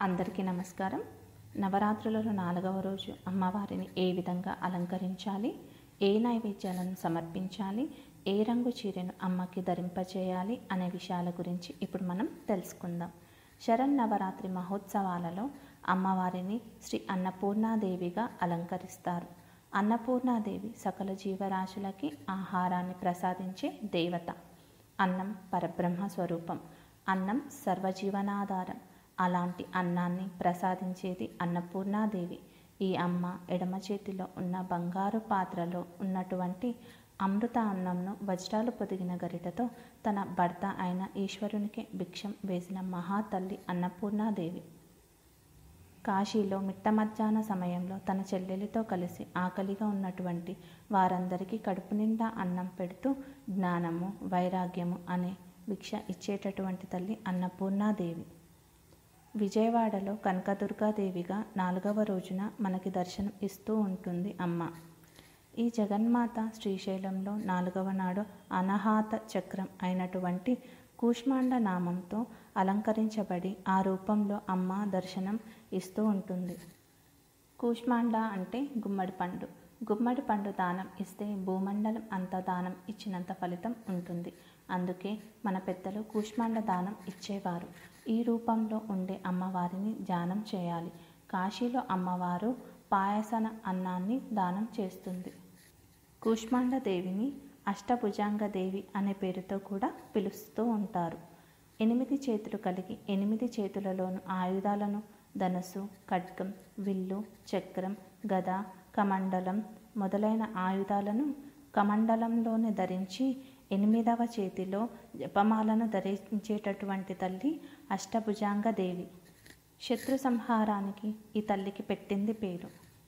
అందరికీ నమస్కారం నవరాత్రులలో నాలుగవ రోజు అమ్మవారిని ఏ విధంగా అలంకరించాలి ఏ నైవేద్యాలను సమర్పించాలి ఏ రంగు చీరను అమ్మకి ధరింపచేయాలి అనే విషయాల గురించి ఇప్పుడు మనం తెలుసుకుందాం శరణ్ నవరాత్రి మహోత్సవాలలో అమ్మవారిని శ్రీ అన్నపూర్ణాదేవిగా అలంకరిస్తారు అన్నపూర్ణాదేవి సకల జీవరాశులకి ఆహారాన్ని ప్రసాదించే దేవత అన్నం పరబ్రహ్మ స్వరూపం అన్నం సర్వజీవనాధారం అలాంటి అన్నాన్ని ప్రసాదించేది అన్నపూర్ణాదేవి ఈ అమ్మ ఎడమ చేతిలో ఉన్న బంగారు పాత్రలో ఉన్నటువంటి అమృత అన్నంను వజ్రాలు పొదిగిన గరిటతో తన భర్త అయిన ఈశ్వరునికి భిక్షం వేసిన మహాతల్లి అన్నపూర్ణాదేవి కాశీలో మిట్ట మధ్యాహ్న సమయంలో తన చెల్లెలితో కలిసి ఆకలిగా ఉన్నటువంటి వారందరికీ కడుపు నిండా అన్నం పెడుతూ జ్ఞానము వైరాగ్యము అనే భిక్ష ఇచ్చేటటువంటి తల్లి అన్నపూర్ణాదేవి విజయవాడలో కనకదుర్గాదేవిగా నాలుగవ రోజున మనకి దర్శనం ఇస్తూ ఉంటుంది అమ్మ ఈ జగన్మాత శ్రీశైలంలో నాలుగవ నాడు అనాహత చక్రం అయినటువంటి కూష్మాండ నామంతో అలంకరించబడి ఆ రూపంలో అమ్మ దర్శనం ఇస్తూ ఉంటుంది కూష్మాండ అంటే గుమ్మడి పండు గుమ్మడి పండు దానం ఇస్తే భూమండలం అంత దానం ఇచ్చినంత ఫలితం ఉంటుంది అందుకే మన పెద్దలు కూష్మాండ దానం ఇచ్చేవారు ఈ రూపంలో ఉండే అమ్మవారిని ధ్యానం చేయాలి కాశీలో అమ్మవారు పాయసన అన్నాన్ని దానం చేస్తుంది కూష్మాండ దేవిని అష్టభుజాంగ దేవి అనే పేరుతో కూడా పిలుస్తూ ఉంటారు ఎనిమిది చేతులు కలిగి ఎనిమిది చేతులలోను ఆయుధాలను ధనస్సు ఖడ్గం విల్లు చక్రం గద కమండలం మొదలైన ఆయుధాలను కమండలంలోనే ధరించి ఎనిమిదవ చేతిలో జపమాలను ధరించేటటువంటి తల్లి అష్టభుజాంగ దేవి శత్రు సంహారానికి ఈ తల్లికి పెట్టింది పేరు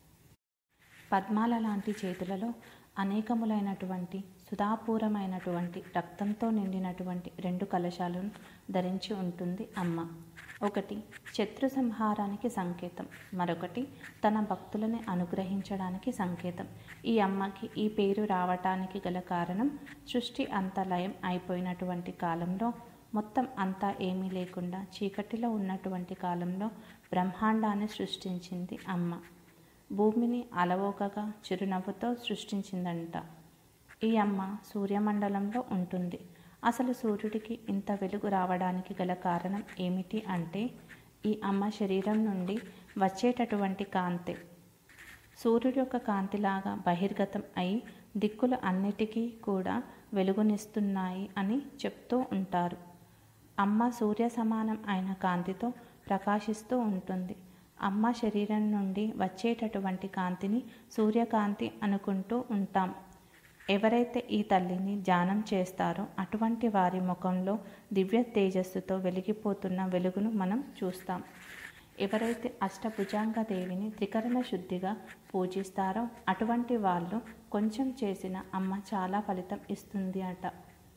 పద్మాల లాంటి చేతులలో అనేకములైనటువంటి సుధాపూరమైనటువంటి రక్తంతో నిండినటువంటి రెండు కలశాలను ధరించి ఉంటుంది అమ్మ ఒకటి శత్రు సంహారానికి సంకేతం మరొకటి తన భక్తులని అనుగ్రహించడానికి సంకేతం ఈ అమ్మకి ఈ పేరు రావటానికి గల కారణం సృష్టి అంత లయం అయిపోయినటువంటి కాలంలో మొత్తం అంతా ఏమీ లేకుండా చీకటిలో ఉన్నటువంటి కాలంలో బ్రహ్మాండాన్ని సృష్టించింది అమ్మ భూమిని అలవోకగా చిరునవ్వుతో సృష్టించిందంట ఈ అమ్మ సూర్యమండలంలో ఉంటుంది అసలు సూర్యుడికి ఇంత వెలుగు రావడానికి గల కారణం ఏమిటి అంటే ఈ అమ్మ శరీరం నుండి వచ్చేటటువంటి కాంతి సూర్యుడి యొక్క కాంతిలాగా బహిర్గతం అయి దిక్కులు అన్నిటికీ కూడా వెలుగునిస్తున్నాయి అని చెప్తూ ఉంటారు అమ్మ సూర్య సమానం అయిన కాంతితో ప్రకాశిస్తూ ఉంటుంది అమ్మ శరీరం నుండి వచ్చేటటువంటి కాంతిని సూర్యకాంతి అనుకుంటూ ఉంటాం ఎవరైతే ఈ తల్లిని ధ్యానం చేస్తారో అటువంటి వారి ముఖంలో దివ్య తేజస్సుతో వెలిగిపోతున్న వెలుగును మనం చూస్తాం ఎవరైతే అష్టభుజాంగ దేవిని త్రికరణ శుద్ధిగా పూజిస్తారో అటువంటి వాళ్ళు కొంచెం చేసిన అమ్మ చాలా ఫలితం ఇస్తుంది అట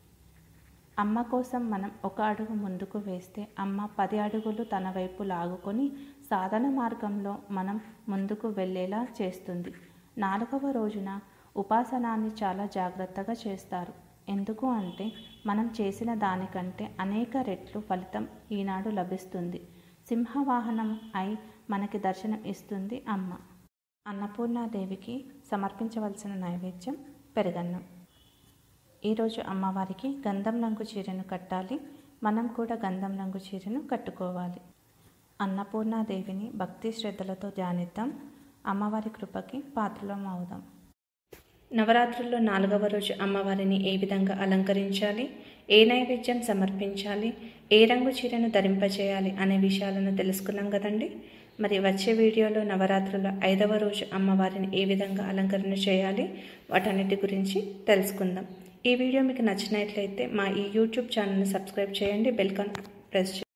అమ్మ కోసం మనం ఒక అడుగు ముందుకు వేస్తే అమ్మ పది అడుగులు తన వైపు లాగుకొని సాధన మార్గంలో మనం ముందుకు వెళ్ళేలా చేస్తుంది నాలుగవ రోజున ఉపాసనాన్ని చాలా జాగ్రత్తగా చేస్తారు ఎందుకు అంటే మనం చేసిన దానికంటే అనేక రెట్లు ఫలితం ఈనాడు లభిస్తుంది సింహవాహనం అయి మనకి దర్శనం ఇస్తుంది అమ్మ అన్నపూర్ణాదేవికి సమర్పించవలసిన నైవేద్యం పెరగన్నం ఈరోజు అమ్మవారికి గంధం రంగు చీరను కట్టాలి మనం కూడా గంధం రంగు చీరను కట్టుకోవాలి అన్నపూర్ణాదేవిని భక్తి శ్రద్ధలతో ధ్యానిద్దాం అమ్మవారి కృపకి పాత్రలం అవుదాం నవరాత్రుల్లో నాలుగవ రోజు అమ్మవారిని ఏ విధంగా అలంకరించాలి ఏ నైవేద్యం సమర్పించాలి ఏ రంగు చీరను ధరింపచేయాలి అనే విషయాలను తెలుసుకున్నాం కదండి మరి వచ్చే వీడియోలో నవరాత్రుల ఐదవ రోజు అమ్మవారిని ఏ విధంగా అలంకరణ చేయాలి వాటన్నిటి గురించి తెలుసుకుందాం ఈ వీడియో మీకు నచ్చినట్లయితే మా ఈ యూట్యూబ్ ఛానల్ని సబ్స్క్రైబ్ చేయండి బెల్కాన్ ప్రెస్ చేయండి